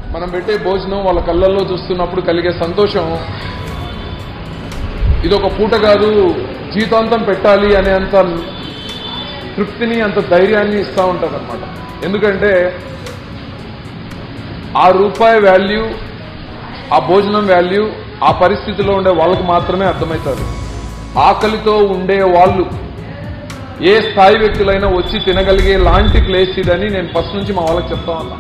మనం పెట్టే భోజనం వాళ్ళ కళ్ళల్లో చూస్తున్నప్పుడు కలిగే సంతోషం ఇది ఒక పూట కాదు జీవితాంతం పెట్టాలి అనే అంత తృప్తిని అంత ధైర్యాన్ని ఇస్తూ ఉంటుంది అనమాట ఎందుకంటే ఆ రూపాయి వాల్యూ ఆ భోజనం వాల్యూ ఆ పరిస్థితిలో ఉండే వాళ్ళకి మాత్రమే అర్థమవుతుంది ఆకలితో ఉండే వాళ్ళు ఏ స్థాయి వ్యక్తులైనా వచ్చి తినగలిగే లాంటి ప్లేస్ ఇదని నేను ఫస్ట్ నుంచి మా వాళ్ళకి చెప్తా ఉన్నా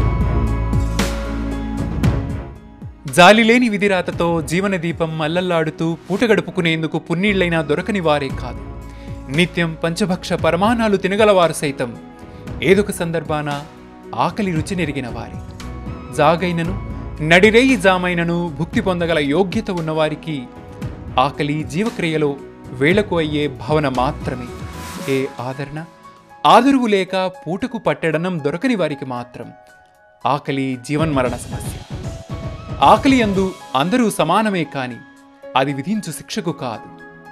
జాలిలేని విధిరాతతో జీవన దీపం మల్లల్లాడుతూ పూట గడుపుకునేందుకు పున్నీళ్లైనా దొరకని వారే కాదు నిత్యం పంచభక్ష పరమాణాలు తినగలవారు సైతం ఏదొక సందర్భాన ఆకలి రుచి నెరిగిన వారే జాగైనను నడిరేయి జామైనను భుక్తి పొందగల యోగ్యత ఉన్నవారికి ఆకలి జీవక్రియలో వేళకు అయ్యే భావన మాత్రమే ఏ ఆదరణ ఆదరువు లేక పూటకు పట్టడనం దొరకని వారికి మాత్రం ఆకలి జీవన్మరణ సమస్య ఆకలి అందు అందరూ సమానమే కాని అది విధించు శిక్షకు కాదు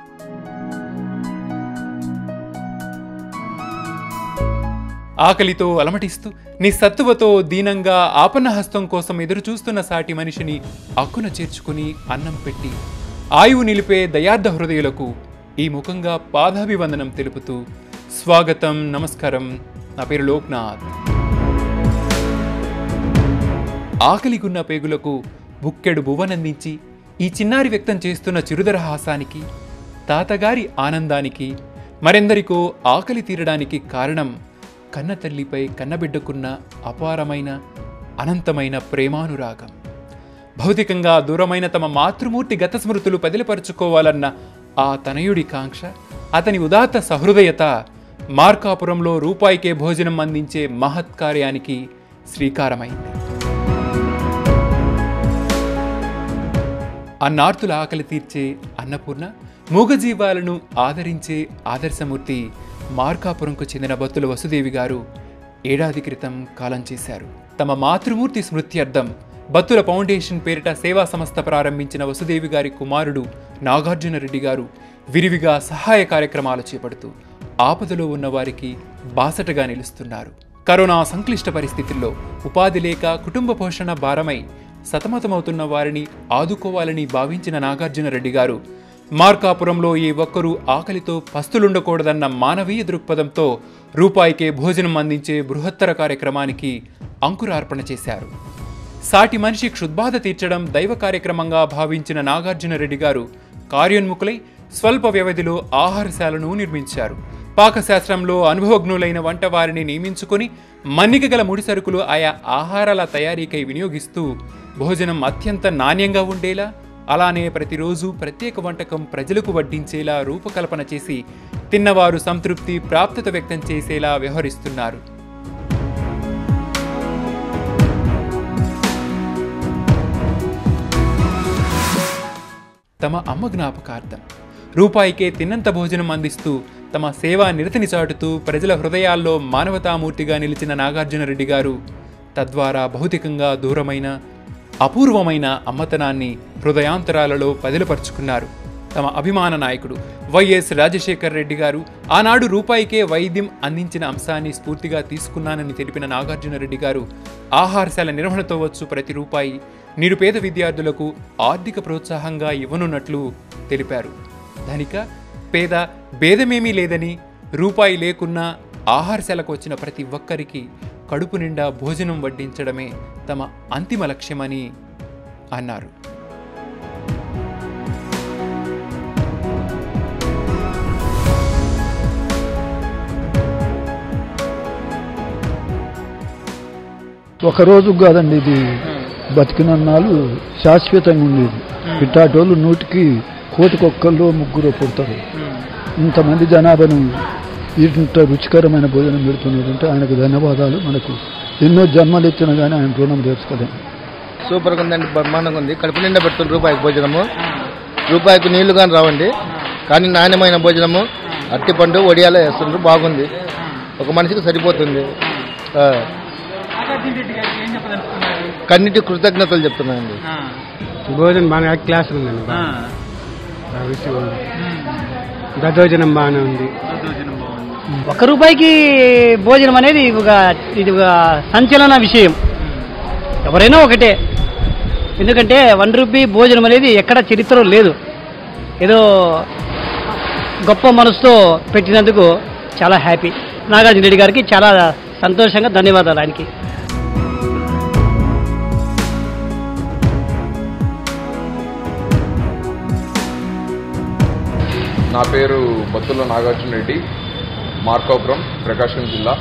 ఆకలితో అలమటిస్తూ నిస్సత్తువతో దీనంగా ఆపన్నహస్తం కోసం ఎదురుచూస్తున్న సాటి మనిషిని అక్కున చేర్చుకుని అన్నం పెట్టి ఆయువు నిలిపే దయార్థ హృదయులకు ఈ ముఖంగా పాదాభివందనం తెలుపుతూ స్వాగతం నమస్కారం నా పేరు లోక్నాథ్ ఆకలిగున్న పేగులకు బుక్కెడు బువ్వనందించి ఈ చిన్నారి వ్యక్తం చేస్తున్న చిరుదర హాసానికి తాతగారి ఆనందానికి మరెందరికో ఆకలి తీరడానికి కారణం కన్న తల్లిపై కన్నబిడ్డకున్న అపారమైన అనంతమైన ప్రేమానురాగం భౌతికంగా దూరమైన తమ మాతృమూర్తి గత స్మృతులు పదిలపరుచుకోవాలన్న ఆ తనయుడి కాంక్ష అతని ఉదాత్త సహృదయత మార్కాపురంలో రూపాయికే భోజనం అందించే మహత్కార్యానికి శ్రీకారమైంది అన్నార్తుల ఆకలి తీర్చే అన్నపూర్ణ మూగజీవాలను ఆదరించే ఆదర్శమూర్తి మార్కాపురంకు చెందిన భక్తుల వసుదేవి గారు ఏడాది క్రితం కాలం చేశారు తమ మాతృమూర్తి స్మృత్యర్థం బత్తుల ఫౌండేషన్ పేరిట సేవా సంస్థ ప్రారంభించిన వసుదేవి గారి కుమారుడు నాగార్జున రెడ్డి గారు విరివిగా సహాయ కార్యక్రమాలు చేపడుతూ ఆపదలో ఉన్న వారికి బాసటగా నిలుస్తున్నారు కరోనా సంక్లిష్ట పరిస్థితుల్లో ఉపాధి లేక కుటుంబ పోషణ భారమై సతమతమవుతున్న వారిని ఆదుకోవాలని భావించిన నాగార్జున రెడ్డి గారు మార్కాపురంలో ఏ ఒక్కరూ ఆకలితో పస్తులుండకూడదన్న మానవీయ దృక్పథంతో రూపాయికే భోజనం అందించే బృహత్తర కార్యక్రమానికి అంకురార్పణ చేశారు సాటి మనిషి క్షుద్బాధ తీర్చడం దైవ కార్యక్రమంగా భావించిన నాగార్జున రెడ్డి గారు కార్యోన్ముఖులై స్వల్ప వ్యవధిలో ఆహారశాలను నిర్మించారు పాకశాస్త్రంలో అనుభవజ్ఞులైన వంటవారిని నియమించుకొని మన్నిక గల ముడి సరుకులు ఆయా ఆహారాల తయారీకై వినియోగిస్తూ భోజనం అత్యంత నాణ్యంగా ఉండేలా అలానే ప్రతిరోజు ప్రత్యేక వంటకం ప్రజలకు వడ్డించేలా రూపకల్పన చేసి తిన్నవారు సంతృప్తి ప్రాప్తత వ్యక్తం చేసేలా వ్యవహరిస్తున్నారు తమ అమ్మ జ్ఞాపకార్థం రూపాయికే తిన్నంత భోజనం అందిస్తూ తమ సేవా నిరతిని చాటుతూ ప్రజల హృదయాల్లో మానవతామూర్తిగా నిలిచిన నాగార్జున రెడ్డి గారు తద్వారా భౌతికంగా దూరమైన అపూర్వమైన అమ్మతనాన్ని హృదయాంతరాలలో పదిలపరుచుకున్నారు తమ అభిమాన నాయకుడు వైఎస్ రాజశేఖర్ రెడ్డి గారు ఆనాడు రూపాయికే వైద్యం అందించిన అంశాన్ని స్ఫూర్తిగా తీసుకున్నానని తెలిపిన నాగార్జున రెడ్డి గారు ఆహారశాల నిర్వహణతో వచ్చు ప్రతి రూపాయి నిరుపేద విద్యార్థులకు ఆర్థిక ప్రోత్సాహంగా ఇవ్వనున్నట్లు తెలిపారు ధనిక పేద భేదమేమీ లేదని రూపాయి లేకున్నా ఆహారశాలకు వచ్చిన ప్రతి ఒక్కరికి కడుపు నిండా భోజనం వడ్డించడమే తమ అంతిమ లక్ష్యమని అన్నారు ఒక రోజు కాదండి ఇది బతికినన్నాళ్ళు శాశ్వతంగా ఉండేది పిట్టాటోళ్ళు నూటికి కోటికొక్కళ్ళు ముగ్గురు పుడతారు ఇంతమంది జనాభాను ఇంత రుచికరమైన భోజనం పెడుతున్నారంటే ఆయనకు ధన్యవాదాలు మనకు ఎన్నో జన్మలు ఎత్తినా కానీ ఆయన రుణం తీర్చుకోలేము సూపర్గా ఉందండి బ్రహ్మాండంగా ఉంది కడుపు నిండా పెడుతుంది రూపాయికి భోజనము రూపాయికి నీళ్లు కానీ రావండి కానీ నాణ్యమైన భోజనము అరటిపండు వడియాలో వేస్తుండ్రు బాగుంది ఒక మనిషికి సరిపోతుంది ఆ. కన్నిటి కృతజ్ఞతలు చెప్తున్నానండి భోజనం బాగా క్లాస్ ఉందండి బాగా. బాగా రుచిగా ఉంది దద్దోజనం బాగానే ఉంది ఒక రూపాయికి భోజనం అనేది ఒక ఇది ఒక సంచలన విషయం ఎవరైనా ఒకటే ఎందుకంటే వన్ రూపీ భోజనం అనేది ఎక్కడ చరిత్రలో లేదు ఏదో గొప్ప మనసుతో పెట్టినందుకు చాలా హ్యాపీ నాగార్జున రెడ్డి గారికి చాలా సంతోషంగా ధన్యవాదాలు ఆయనకి నా పేరు బత్తుల నాగార్జున రెడ్డి మార్కాపురం ప్రకాశం జిల్లా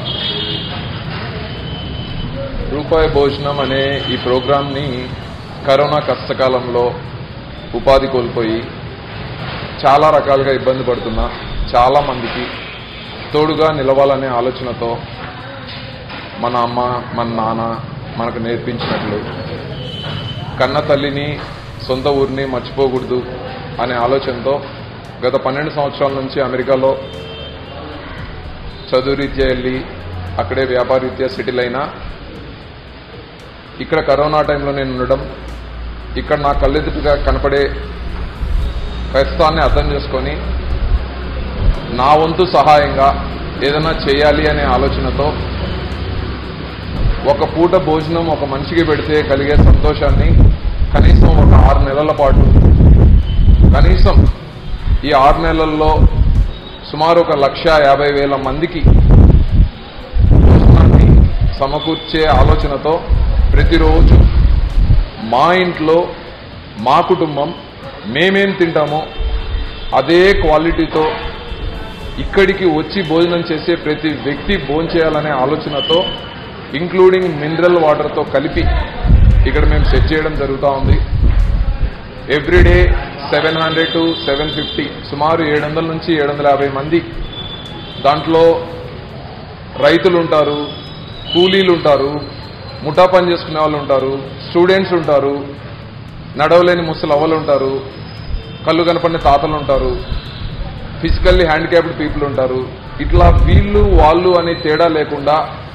రూపాయి భోజనం అనే ఈ ప్రోగ్రాంని కరోనా కష్టకాలంలో ఉపాధి కోల్పోయి చాలా రకాలుగా ఇబ్బంది పడుతున్న చాలా మందికి తోడుగా నిలవాలనే ఆలోచనతో మన అమ్మ మన నాన్న మనకు నేర్పించినట్లు కన్న తల్లిని సొంత ఊరిని మర్చిపోకూడదు అనే ఆలోచనతో గత పన్నెండు సంవత్సరాల నుంచి అమెరికాలో చదువు రీత్యా వెళ్ళి అక్కడే వ్యాపార రీత్యా సెటిల్ అయినా ఇక్కడ కరోనా టైంలో నేను ఉండడం ఇక్కడ నా కళ్ళెదుటిగా కనపడే కష్టాన్ని అర్థం చేసుకొని నా వంతు సహాయంగా ఏదైనా చేయాలి అనే ఆలోచనతో ఒక పూట భోజనం ఒక మనిషికి పెడితే కలిగే సంతోషాన్ని కనీసం ఒక ఆరు నెలల పాటు కనీసం ఈ ఆరు నెలల్లో సుమారు ఒక లక్ష యాభై వేల మందికి భోజనాన్ని సమకూర్చే ఆలోచనతో ప్రతిరోజు మా ఇంట్లో మా కుటుంబం మేమేం తింటామో అదే క్వాలిటీతో ఇక్కడికి వచ్చి భోజనం చేసే ప్రతి వ్యక్తి భోంచేయాలనే ఆలోచనతో ఇంక్లూడింగ్ మినరల్ వాటర్తో కలిపి ఇక్కడ మేము సెట్ చేయడం జరుగుతూ ఉంది everyday seven hundred to seven fifty సుమారు ఏడు వందల నుంచి ఏడు వందల యాభై మంది దాంట్లో రైతులు ఉంటారు కూలీలు ఉంటారు ముఠా పని చేసుకునే వాళ్ళు ఉంటారు స్టూడెంట్స్ ఉంటారు నడవలేని ముసలి అవ్వలు ఉంటారు కళ్ళు కనపడిన తాతలు ఉంటారు ఫిజికల్లీ హ్యాండిక్యాప్డ్ పీపుల్ ఉంటారు ఇట్లా వీళ్ళు వాళ్ళు అనే తేడా లేకుండా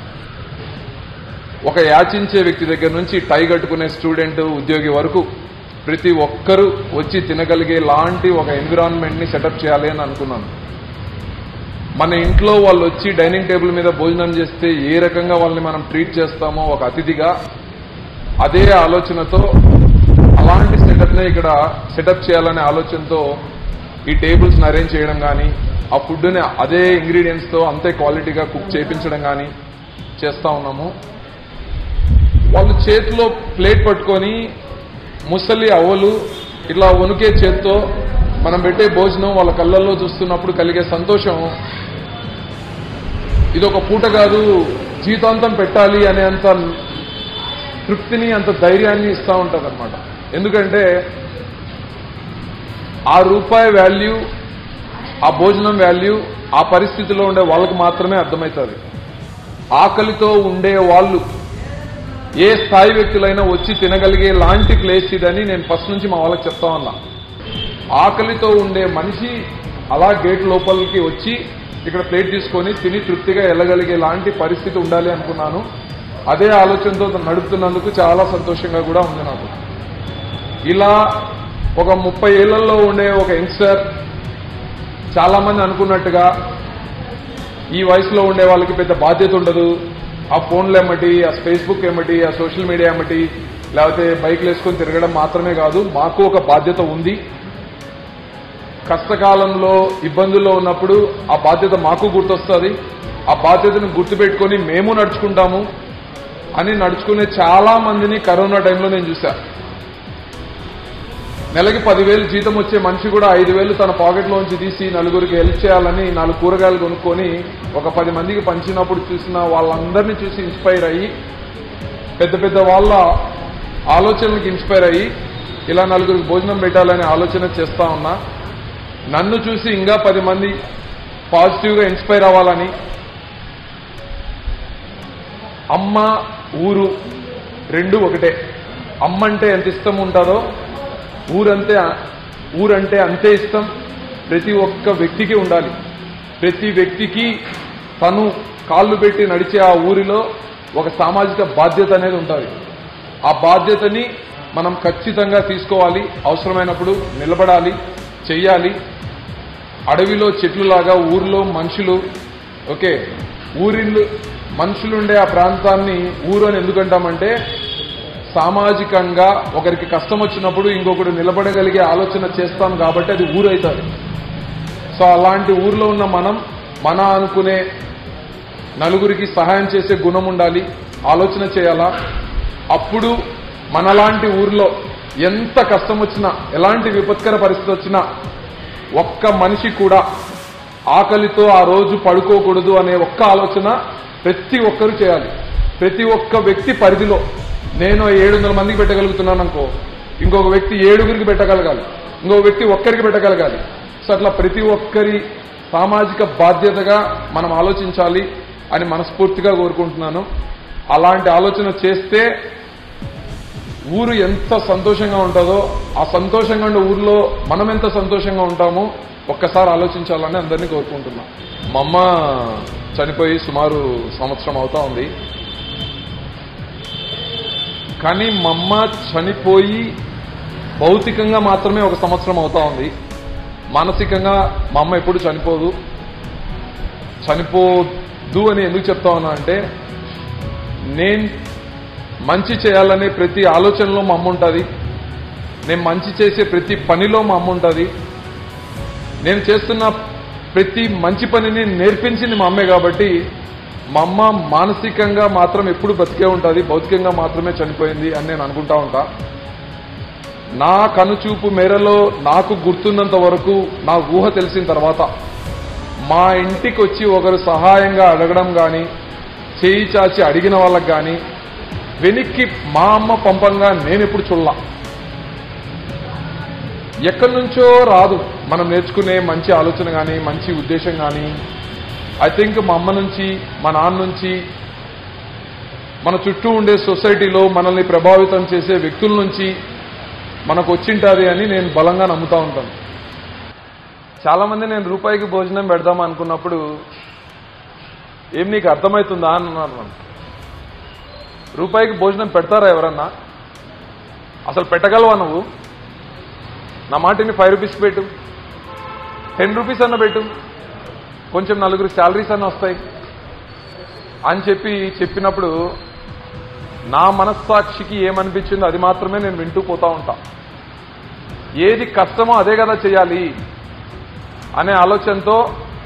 ఒక యాచించే వ్యక్తి దగ్గర నుంచి టై కట్టుకునే స్టూడెంట్ ఉద్యోగి వరకు ప్రతి ఒక్కరూ వచ్చి తినగలిగే లాంటి ఒక ఎన్విరాన్మెంట్ ని సెటప్ చేయాలి అని అనుకున్నాను మన ఇంట్లో వాళ్ళు వచ్చి డైనింగ్ టేబుల్ మీద భోజనం చేస్తే ఏ రకంగా వాళ్ళని మనం ట్రీట్ చేస్తామో ఒక అతిథిగా అదే ఆలోచనతో అలాంటి సెటప్ నే ఇక్కడ సెటప్ చేయాలనే ఆలోచనతో ఈ టేబుల్స్ అరేంజ్ చేయడం కానీ ఆ ఫుడ్ని అదే ఇంగ్రీడియంట్స్ తో అంతే క్వాలిటీగా కుక్ చేయించడం కానీ చేస్తా ఉన్నాము వాళ్ళు చేతిలో ప్లేట్ పట్టుకొని ముసలి అవ్వలు ఇట్లా వణుకే చేత్తో మనం పెట్టే భోజనం వాళ్ళ కళ్ళల్లో చూస్తున్నప్పుడు కలిగే సంతోషం ఇది ఒక పూట కాదు జీవితాంతం పెట్టాలి అనే అంత తృప్తిని అంత ధైర్యాన్ని ఇస్తూ ఉంటుంది అనమాట ఎందుకంటే ఆ రూపాయి వాల్యూ ఆ భోజనం వాల్యూ ఆ పరిస్థితిలో ఉండే వాళ్ళకి మాత్రమే అర్థమవుతుంది ఆకలితో ఉండే వాళ్ళు ఏ స్థాయి వ్యక్తులైనా వచ్చి తినగలిగే లాంటి ప్లేస్ ఇదని నేను ఫస్ట్ నుంచి మా వాళ్ళకి చెప్తా ఉన్నా ఆకలితో ఉండే మనిషి అలా గేట్ లోపలికి వచ్చి ఇక్కడ ప్లేట్ తీసుకొని తిని తృప్తిగా వెళ్ళగలిగే లాంటి పరిస్థితి ఉండాలి అనుకున్నాను అదే ఆలోచనతో నడుపుతున్నందుకు చాలా సంతోషంగా కూడా ఉంది నాకు ఇలా ఒక ముప్పై ఏళ్లలో ఉండే ఒక యంగ్స్టర్ చాలా మంది అనుకున్నట్టుగా ఈ వయసులో ఉండే వాళ్ళకి పెద్ద బాధ్యత ఉండదు ఆ ఫోన్లు ఏమటి ఆ ఫేస్బుక్ ఏమటి ఆ సోషల్ మీడియా ఏమటి లేకపోతే బైక్లు వేసుకొని తిరగడం మాత్రమే కాదు మాకు ఒక బాధ్యత ఉంది కష్టకాలంలో ఇబ్బందుల్లో ఉన్నప్పుడు ఆ బాధ్యత మాకు గుర్తొస్తుంది ఆ బాధ్యతను గుర్తుపెట్టుకొని మేము నడుచుకుంటాము అని నడుచుకునే చాలా మందిని కరోనా టైంలో నేను చూశా నెలకి పదివేలు జీతం వచ్చే మనిషి కూడా ఐదు వేలు తన పాకెట్లోంచి తీసి నలుగురికి హెల్ప్ చేయాలని నాలుగు కూరగాయలు కొనుక్కొని ఒక పది మందికి పంచినప్పుడు చూసిన వాళ్ళందరినీ చూసి ఇన్స్పైర్ అయ్యి పెద్ద పెద్ద వాళ్ళ ఆలోచనలకు ఇన్స్పైర్ అయ్యి ఇలా నలుగురికి భోజనం పెట్టాలనే ఆలోచన చేస్తా ఉన్నా నన్ను చూసి ఇంకా పది మంది పాజిటివ్గా ఇన్స్పైర్ అవ్వాలని అమ్మ ఊరు రెండు ఒకటే అమ్మ అంటే ఎంత ఇష్టం ఉంటుందో ఊరంతే ఊరంటే అంతే ఇష్టం ప్రతి ఒక్క వ్యక్తికి ఉండాలి ప్రతి వ్యక్తికి తను కాళ్ళు పెట్టి నడిచే ఆ ఊరిలో ఒక సామాజిక బాధ్యత అనేది ఉంటుంది ఆ బాధ్యతని మనం ఖచ్చితంగా తీసుకోవాలి అవసరమైనప్పుడు నిలబడాలి చెయ్యాలి అడవిలో చెట్లులాగా ఊరిలో మనుషులు ఓకే ఊరిళ్ళు మనుషులుండే ఆ ప్రాంతాన్ని ఊరు అని ఎందుకంటామంటే సామాజికంగా ఒకరికి కష్టం వచ్చినప్పుడు ఇంకొకరు నిలబడగలిగే ఆలోచన చేస్తాం కాబట్టి అది ఊరైతుంది సో అలాంటి ఊర్లో ఉన్న మనం మన అనుకునే నలుగురికి సహాయం చేసే గుణం ఉండాలి ఆలోచన చేయాలా అప్పుడు మనలాంటి ఊర్లో ఎంత కష్టం వచ్చినా ఎలాంటి విపత్కర పరిస్థితి వచ్చినా ఒక్క మనిషి కూడా ఆకలితో ఆ రోజు పడుకోకూడదు అనే ఒక్క ఆలోచన ప్రతి ఒక్కరు చేయాలి ప్రతి ఒక్క వ్యక్తి పరిధిలో నేను ఏడు వందల మందికి పెట్టగలుగుతున్నాను అనుకో ఇంకొక వ్యక్తి ఏడుగురికి పెట్టగలగాలి ఇంకొక వ్యక్తి ఒక్కరికి పెట్టగలగాలి సో అట్లా ప్రతి ఒక్కరి సామాజిక బాధ్యతగా మనం ఆలోచించాలి అని మనస్ఫూర్తిగా కోరుకుంటున్నాను అలాంటి ఆలోచన చేస్తే ఊరు ఎంత సంతోషంగా ఉంటుందో ఆ సంతోషంగా ఉండే ఊర్లో మనం ఎంత సంతోషంగా ఉంటామో ఒక్కసారి ఆలోచించాలని అందరినీ కోరుకుంటున్నాం మా అమ్మ చనిపోయి సుమారు సంవత్సరం అవుతా ఉంది కానీ మా అమ్మ చనిపోయి భౌతికంగా మాత్రమే ఒక సంవత్సరం అవుతా ఉంది మానసికంగా మా అమ్మ ఎప్పుడు చనిపోదు చనిపోదు అని ఎందుకు చెప్తా ఉన్నా అంటే నేను మంచి చేయాలనే ప్రతి ఆలోచనలో మా అమ్మ ఉంటుంది నేను మంచి చేసే ప్రతి పనిలో మా అమ్మ ఉంటుంది నేను చేస్తున్న ప్రతి మంచి పనిని నేర్పించింది మా అమ్మే కాబట్టి మా అమ్మ మానసికంగా మాత్రం ఎప్పుడు బతికే ఉంటుంది భౌతికంగా మాత్రమే చనిపోయింది అని నేను అనుకుంటా ఉంటా నా కనుచూపు మేరలో నాకు గుర్తున్నంత వరకు నా ఊహ తెలిసిన తర్వాత మా ఇంటికి వచ్చి ఒకరు సహాయంగా అడగడం కానీ చేయి చాచి అడిగిన వాళ్ళకి కానీ వెనక్కి మా అమ్మ పంపంగా నేను ఎప్పుడు చూడలా ఎక్కడి నుంచో రాదు మనం నేర్చుకునే మంచి ఆలోచన కానీ మంచి ఉద్దేశం కానీ ఐ థింక్ మా అమ్మ నుంచి మా నాన్న నుంచి మన చుట్టూ ఉండే సొసైటీలో మనల్ని ప్రభావితం చేసే వ్యక్తుల నుంచి మనకు వచ్చింటుంది అని నేను బలంగా నమ్ముతా ఉంటాను చాలా మంది నేను రూపాయికి భోజనం పెడదాం అనుకున్నప్పుడు ఏం నీకు అర్థమవుతుందా అని అన్నారు నన్ను రూపాయికి భోజనం పెడతారా ఎవరన్నా అసలు పెట్టగలవా నువ్వు నా మాటిని ఫైవ్ రూపీస్ పెట్టు టెన్ రూపీస్ అన్న పెట్టు కొంచెం నలుగురు శాలరీస్ అన్న వస్తాయి అని చెప్పి చెప్పినప్పుడు నా మనస్సాక్షికి ఏమనిపించిందో అది మాత్రమే నేను వింటూ పోతా ఉంటా ఏది కష్టమో అదే కదా చేయాలి అనే ఆలోచనతో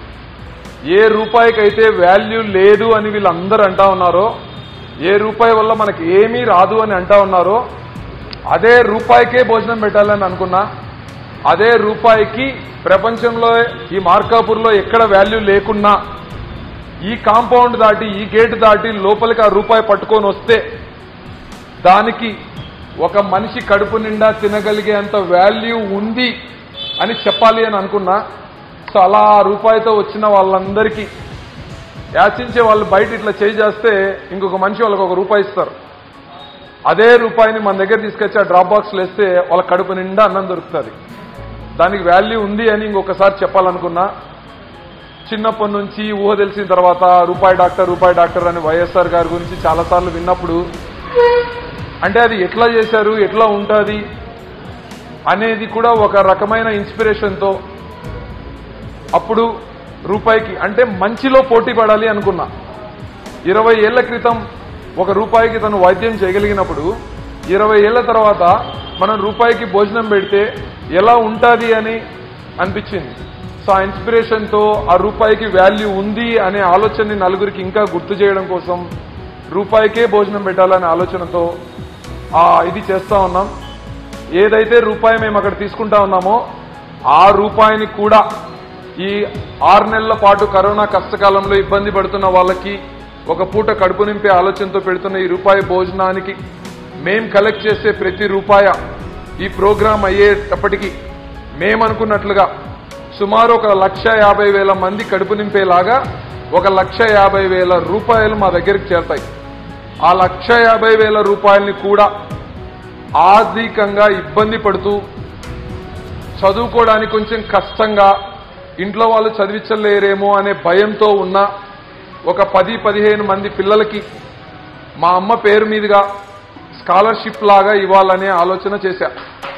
ఏ రూపాయికైతే వాల్యూ లేదు అని వీళ్ళందరూ అంటా ఉన్నారో ఏ రూపాయి వల్ల మనకి ఏమీ రాదు అని అంటా ఉన్నారో అదే రూపాయికే భోజనం పెట్టాలని అనుకున్నా అదే రూపాయికి ప్రపంచంలో ఈ మార్కాపూర్లో ఎక్కడ వాల్యూ లేకున్నా ఈ కాంపౌండ్ దాటి ఈ గేట్ దాటి లోపలికి ఆ రూపాయి పట్టుకొని వస్తే దానికి ఒక మనిషి కడుపు నిండా తినగలిగేంత వాల్యూ ఉంది అని చెప్పాలి అని అనుకున్నా సో అలా ఆ రూపాయితో వచ్చిన వాళ్ళందరికీ యాచించే వాళ్ళు బయట ఇట్లా చేయి చేస్తే ఇంకొక మనిషి వాళ్ళకి ఒక రూపాయి ఇస్తారు అదే రూపాయిని మన దగ్గర తీసుకొచ్చి ఆ డ్రాప్ బాక్స్లో వేస్తే వాళ్ళ కడుపు నిండా అన్నం దొరుకుతుంది దానికి వాల్యూ ఉంది అని ఇంకొకసారి చెప్పాలనుకున్నా చిన్నప్పటి నుంచి ఊహ తెలిసిన తర్వాత రూపాయి డాక్టర్ రూపాయి డాక్టర్ అని వైఎస్ఆర్ గారి గురించి చాలాసార్లు విన్నప్పుడు అంటే అది ఎట్లా చేశారు ఎట్లా ఉంటుంది అనేది కూడా ఒక రకమైన ఇన్స్పిరేషన్తో అప్పుడు రూపాయికి అంటే మంచిలో పోటీ పడాలి అనుకున్నా ఇరవై ఏళ్ల క్రితం ఒక రూపాయికి తను వైద్యం చేయగలిగినప్పుడు ఇరవై ఏళ్ల తర్వాత మనం రూపాయికి భోజనం పెడితే ఎలా ఉంటుంది అని అనిపించింది సో ఆ ఇన్స్పిరేషన్తో ఆ రూపాయికి వాల్యూ ఉంది అనే ఆలోచనని నలుగురికి ఇంకా గుర్తు చేయడం కోసం రూపాయికే భోజనం పెట్టాలనే ఆలోచనతో ఆ ఇది చేస్తా ఉన్నాం ఏదైతే రూపాయి మేము అక్కడ తీసుకుంటా ఉన్నామో ఆ రూపాయిని కూడా ఈ ఆరు నెలల పాటు కరోనా కష్టకాలంలో ఇబ్బంది పడుతున్న వాళ్ళకి ఒక పూట కడుపు నింపే ఆలోచనతో పెడుతున్న ఈ రూపాయి భోజనానికి మేం కలెక్ట్ చేసే ప్రతి రూపాయ ఈ ప్రోగ్రాం అయ్యేటప్పటికి మేమనుకున్నట్లుగా సుమారు ఒక లక్ష యాభై వేల మంది కడుపు నింపేలాగా ఒక లక్ష యాభై వేల రూపాయలు మా దగ్గరికి చేరతాయి ఆ లక్ష యాభై వేల రూపాయలని కూడా ఆర్థికంగా ఇబ్బంది పడుతూ చదువుకోవడానికి కొంచెం కష్టంగా ఇంట్లో వాళ్ళు చదివించలేరేమో అనే భయంతో ఉన్న ఒక పది పదిహేను మంది పిల్లలకి మా అమ్మ పేరు మీదుగా స్కాలర్షిప్ లాగా ఇవ్వాలనే ఆలోచన చేశా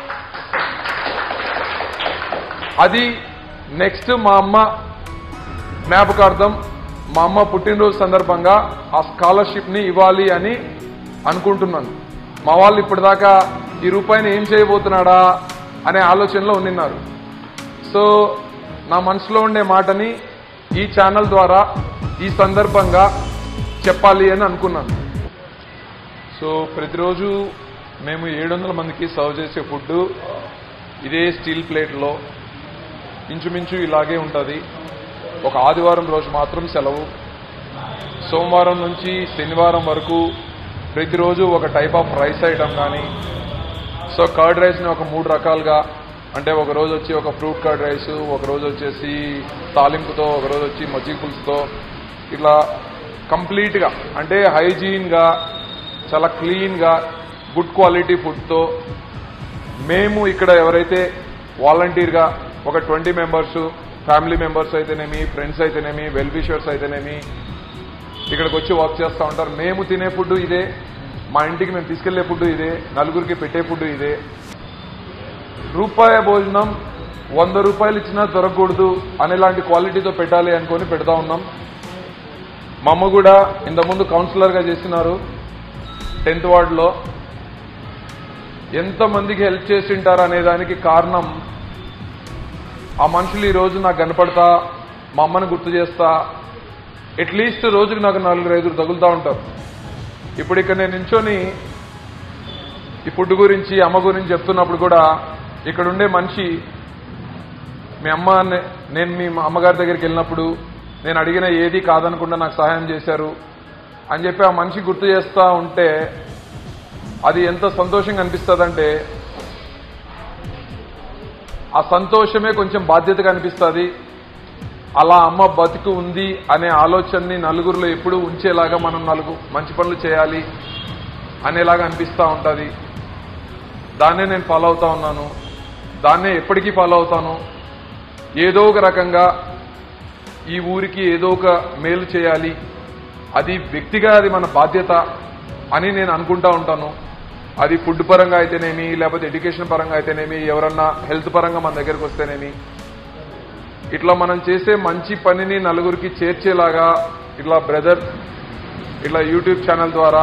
అది నెక్స్ట్ మా అమ్మ జ్ఞాపకార్థం మా అమ్మ పుట్టినరోజు సందర్భంగా ఆ స్కాలర్షిప్ ని ఇవ్వాలి అని అనుకుంటున్నాను మా వాళ్ళు ఇప్పటిదాకా ఈ రూపాయిని ఏం చేయబోతున్నాడా అనే ఆలోచనలో ఉండిన్నారు సో నా మనసులో ఉండే మాటని ఈ ఛానల్ ద్వారా ఈ సందర్భంగా చెప్పాలి అని అనుకున్నాను సో ప్రతిరోజు మేము ఏడు వందల మందికి సర్వ్ చేసే ఫుడ్ ఇదే స్టీల్ ప్లేట్లో ఇంచుమించు ఇలాగే ఉంటుంది ఒక ఆదివారం రోజు మాత్రం సెలవు సోమవారం నుంచి శనివారం వరకు ప్రతిరోజు ఒక టైప్ ఆఫ్ రైస్ ఐటమ్ కానీ సో కర్డ్ రైస్ని ఒక మూడు రకాలుగా అంటే ఒక రోజు వచ్చి ఒక ఫ్రూట్ కర్డ్ రైస్ ఒక రోజు వచ్చేసి తాలింపుతో ఒక రోజు వచ్చి మజ్జిగ పులుసుతో ఇట్లా కంప్లీట్గా అంటే హైజీన్గా చాలా క్లీన్గా గుడ్ క్వాలిటీ ఫుడ్తో మేము ఇక్కడ ఎవరైతే వాలంటీర్గా ఒక ట్వంటీ మెంబర్స్ ఫ్యామిలీ మెంబర్స్ అయితేనేమి ఫ్రెండ్స్ అయితేనేమి వెల్ విషర్స్ అయితేనేమి ఇక్కడికి వచ్చి వర్క్ చేస్తూ ఉంటారు మేము తినే ఫుడ్ ఇదే మా ఇంటికి మేము తీసుకెళ్లే ఫుడ్ ఇదే నలుగురికి పెట్టే ఫుడ్ ఇదే రూపాయ భోజనం వంద రూపాయలు ఇచ్చినా దొరకకూడదు అనేలాంటి క్వాలిటీతో పెట్టాలి అనుకొని పెడతా ఉన్నాం మా అమ్మ కూడా ఇంతకుముందు కౌన్సిలర్గా చేసినారు టెన్త్ వార్డులో ఎంతమందికి హెల్ప్ చేసింటారు అనే దానికి కారణం ఆ మనుషులు ఈ రోజు నాకు కనపడతా మా అమ్మని గుర్తు చేస్తా అట్లీస్ట్ రోజుకి నాకు నలుగురు ఐదుగురు తగులుతూ ఉంటారు ఇప్పుడు ఇక్కడ నేను నించొని ఈ ఫుడ్ గురించి అమ్మ గురించి చెప్తున్నప్పుడు కూడా ఇక్కడ ఉండే మనిషి మీ అమ్మ నే- నేను మీ అమ్మగారి దగ్గరికి వెళ్ళినప్పుడు నేను అడిగిన ఏది కాదనకుండా నాకు సహాయం చేశారు అని చెప్పి ఆ మనిషి గుర్తు చేస్తా ఉంటే అది ఎంత సంతోషంగా అనిపిస్తుందంటే ఆ సంతోషమే కొంచెం బాధ్యతగా అనిపిస్తుంది అలా అమ్మ బతికి ఉంది అనే ఆలోచనని నలుగురిలో ఎప్పుడూ ఉంచేలాగా మనం నలుగు మంచి పనులు చేయాలి అనేలాగా అనిపిస్తూ ఉంటుంది దాన్నే నేను ఫాలో అవుతా ఉన్నాను దాన్నే ఎప్పటికీ ఫాలో అవుతాను ఏదో ఒక రకంగా ఈ ఊరికి ఏదో ఒక మేలు చేయాలి అది వ్యక్తిగా అది మన బాధ్యత అని నేను అనుకుంటా ఉంటాను అది ఫుడ్ పరంగా అయితేనేమి లేకపోతే ఎడ్యుకేషన్ పరంగా అయితేనేమి ఎవరన్నా హెల్త్ పరంగా మన దగ్గరికి వస్తేనేమి ఇట్లా మనం చేసే మంచి పనిని నలుగురికి చేర్చేలాగా ఇట్లా బ్రదర్ ఇట్లా యూట్యూబ్ ఛానల్ ద్వారా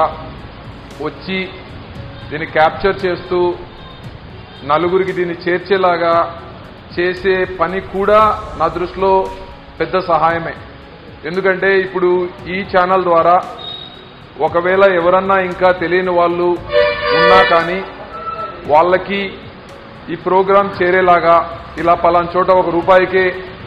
వచ్చి దీన్ని క్యాప్చర్ చేస్తూ నలుగురికి దీన్ని చేర్చేలాగా చేసే పని కూడా నా దృష్టిలో పెద్ద సహాయమే ఎందుకంటే ఇప్పుడు ఈ ఛానల్ ద్వారా ఒకవేళ ఎవరన్నా ఇంకా తెలియని వాళ్ళు ఉన్నా కానీ వాళ్ళకి ఈ ప్రోగ్రాం చేరేలాగా ఇలా పలానా చోట ఒక రూపాయికే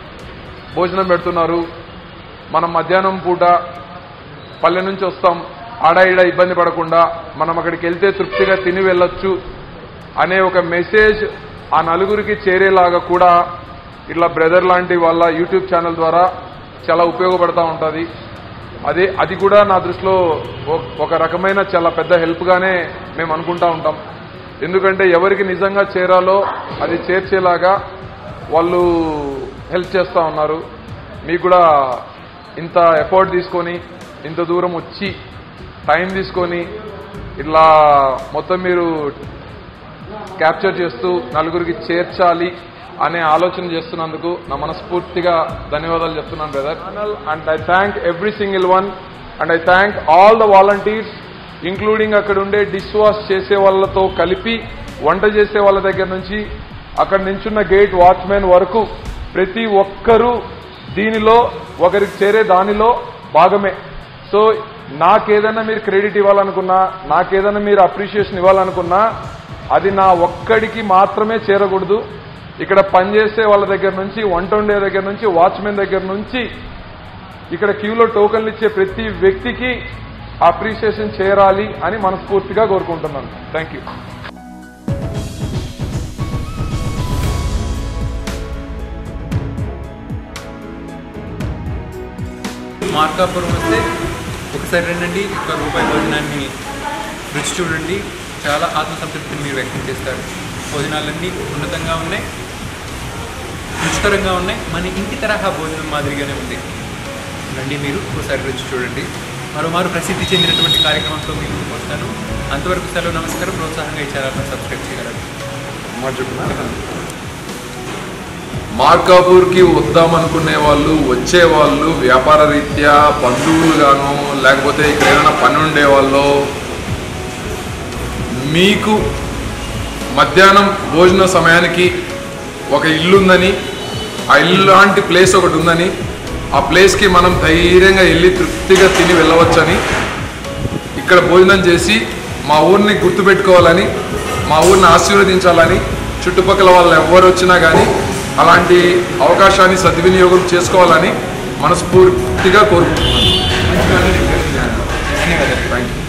భోజనం పెడుతున్నారు మనం మధ్యాహ్నం పూట పల్లె నుంచి వస్తాం ఆడ ఈడ ఇబ్బంది పడకుండా మనం అక్కడికి వెళ్తే తృప్తిగా తిని వెళ్ళొచ్చు అనే ఒక మెసేజ్ ఆ నలుగురికి చేరేలాగా కూడా ఇట్లా బ్రదర్ లాంటి వాళ్ళ యూట్యూబ్ ఛానల్ ద్వారా చాలా ఉపయోగపడతా ఉంటుంది అదే అది కూడా నా దృష్టిలో ఒ- ఒక రకమైన చాలా పెద్ద హెల్ప్గానే మేము అనుకుంటా ఉంటాం ఎందుకంటే ఎవరికి నిజంగా చేరాలో అది చేర్చేలాగా వాళ్ళు హెల్ప్ చేస్తూ ఉన్నారు మీకు కూడా ఇంత ఎఫర్ట్ తీసుకొని ఇంత దూరం వచ్చి టైం తీసుకొని ఇట్లా మొత్తం మీరు క్యాప్చర్ చేస్తూ నలుగురికి చేర్చాలి అనే ఆలోచన చేస్తున్నందుకు నా మనస్ఫూర్తిగా ధన్యవాదాలు చెప్తున్నాను brother and I thank every single one and I thank all the volunteers including అక్కడ ఉండే డిష్ వాష్ చేసే వాళ్ళతో కలిపి వంట చేసే వాళ్ళ దగ్గర నుంచి అక్కడ నించున్న గేట్ వాచ్మెన్ వరకు ప్రతి ఒక్కరూ దీనిలో ఒకరికి చేరే దానిలో భాగమే సో నాకేదైనా మీరు క్రెడిట్ ఇవ్వాలనుకున్నా నాకేదైనా మీరు అప్రిషియేషన్ ఇవ్వాలనుకున్నా అది నా ఒక్కడికి మాత్రమే చేరకూడదు ఇక్కడ పనిచేసే వాళ్ళ దగ్గర నుంచి వంట వండే దగ్గర నుంచి వాచ్మెన్ దగ్గర నుంచి ఇక్కడ క్యూలో టోకన్లు ఇచ్చే ప్రతి వ్యక్తికి అప్రిషియేషన్ చేరాలి అని మనస్ఫూర్తిగా కోరుకుంటున్నాను థ్యాంక్ యూ మార్కాపురం వస్తే ఒకసారి రండి ఒక రూపాయి భోజనాన్ని రుచి చూడండి చాలా ఆత్మసంతృప్తిని మీరు వ్యక్తం చేస్తారు భోజనాలన్నీ ఉన్నతంగా ఉన్నాయి రుచికరంగా ఉన్నాయి మన ఇంటి తరహా భోజనం మాదిరిగానే ఉంది రండి మీరు ఒకసారి రుచి చూడండి మరోమారు ప్రసిద్ధి చెందినటువంటి కార్యక్రమంతో మీ ముందుకు వస్తాను అంతవరకు సెలవు నమస్కారం ప్రోత్సాహంగా ఈ ఛానల్ని సబ్స్క్రైబ్ చేయగలరు మాట చెప్పినా మార్కాపూర్కి వద్దామనుకునే వాళ్ళు వచ్చే వాళ్ళు వ్యాపార రీత్యా బంధువులు గాను లేకపోతే ఇక్కడ ఏదైనా పని ఉండే వాళ్ళు మీకు మధ్యాహ్నం భోజన సమయానికి ఒక ఇల్లు ఉందని ఆ ఇల్లు లాంటి ప్లేస్ ఒకటి ఉందని ఆ ప్లేస్కి మనం ధైర్యంగా వెళ్ళి తృప్తిగా తిని వెళ్ళవచ్చని ఇక్కడ భోజనం చేసి మా ఊరిని గుర్తుపెట్టుకోవాలని మా ఊరిని ఆశీర్వదించాలని చుట్టుపక్కల వాళ్ళు ఎవరు వచ్చినా కానీ అలాంటి అవకాశాన్ని సద్వినియోగం చేసుకోవాలని మనస్ఫూర్తిగా కోరుకుంటున్నాను థ్యాంక్ యూ